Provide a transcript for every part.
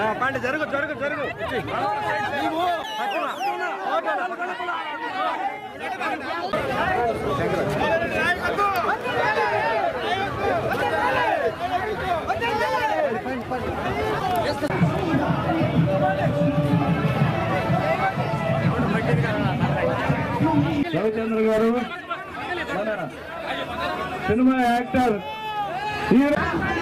పండి జరుగు జరుగు జరుగు నీవు పక్కన ఫోటోలు పక్కన. రవిచంద్ర గారు మన సినిమా యాక్టర్ హీరో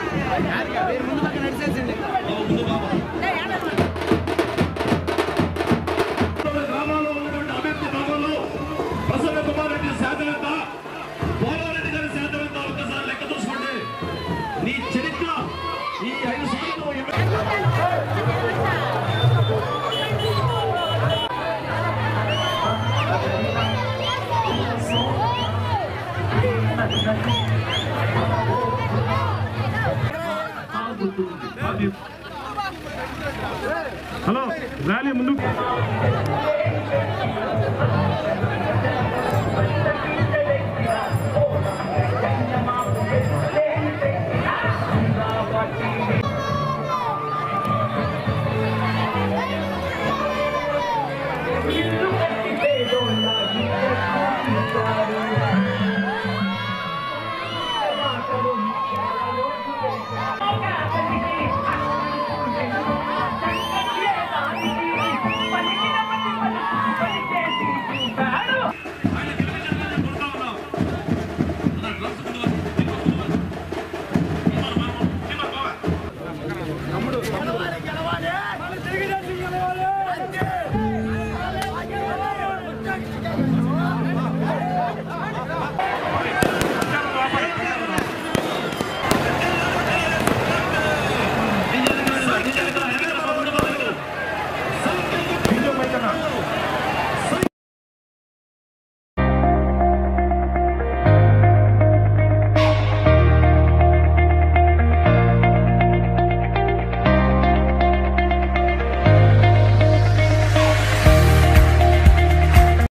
గ్రామాల్లో ఉన్నటువంటి అభ్యర్థి భాగంలో ప్రసన్న కుమార్ రెడ్డి శాతం ఎంత పోలవరెడ్డి గారి శాతం ఎంత ఒక్కసారి లెక్క చూసుకోండి నీ చరిత్ర ఈ ఐదు సార్లు ఎమ్మెల్యే హలో ర్యాలీ ముందుకు Thank you.